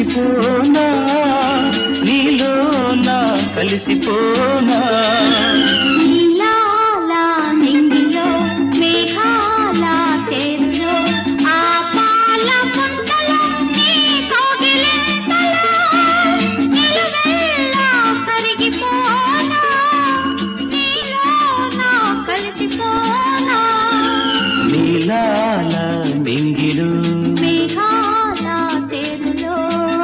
కరిగిపోనా నీలో నా కలిసిపోనా నీలాల నింగిలో మేఘాల తేరులో ఆ పాల పుంటలో నీ కోగిలింతలో నిలువెల్లా కరిగిపోనా నీలో నా కలిసిపోనా నీలాల మింగిలు మేఘాల తేరులో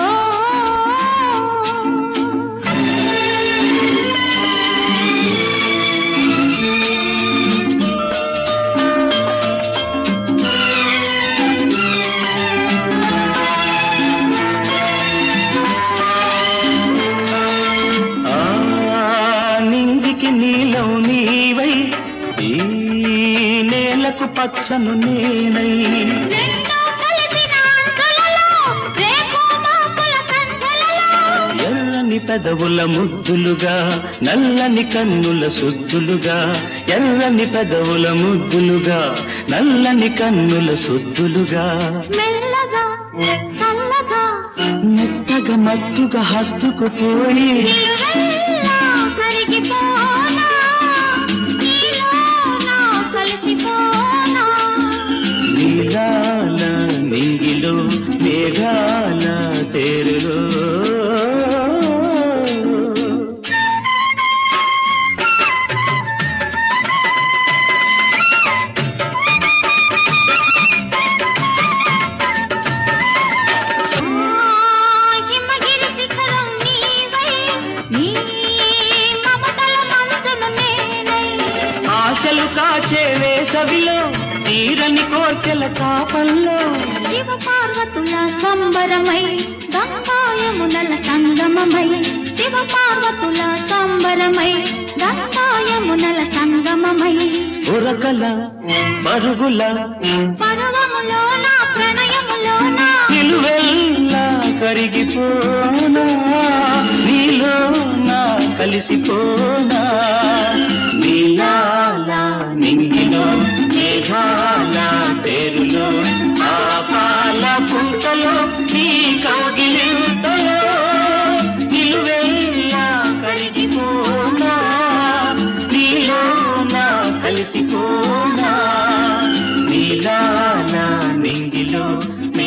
ఆ నింగికి నీలం నీవై ఈ నేలకు పచ్చను నేనై నిన్ను కలిసిన అంచులలో రేపు మాపుల సంధ్యలలో ఎర్రని పెదవుల ముద్దులుగా నల్లని కన్నుల సుద్దులుగా ఎర్రని పెదవుల ముద్దులుగా నల్లని కన్నుల సుద్దులుగా మెల్లగా చల్లగా మెత్తగా మత్తుగా హత్తుకుపోయి నిలువెల్లా కరిగిపోనా నీలో నా కలిసిపోనా నీలాల మింగిలో మేఘాల తేరులో హిమగిరి శిఖరం నీవై నీ మమతల మనసును నేనై ఆశలు కాచే వేసవిలో తీరని కోర్కెల కాపల్లో శివ పార్వతుల సంబరమై గంగాయమునల సంగమమై శివ పార్వతుల సంబరమై గంగాయమునల సంగమమై ఉరకల పరుగుల పర్వములో నా ప్రణయములో నా నిలువెల్లా కరిగిపోనా నీలో నా కలిసిపోనా నీలాల నింగిలో మేఘాల పేరులో ఆపాల పుంటలో నీ కౌగిలింతలో నిలువెల్లా కరిగిపోనా నీలో నా కలిసిపోనా నీలాల నింగిలో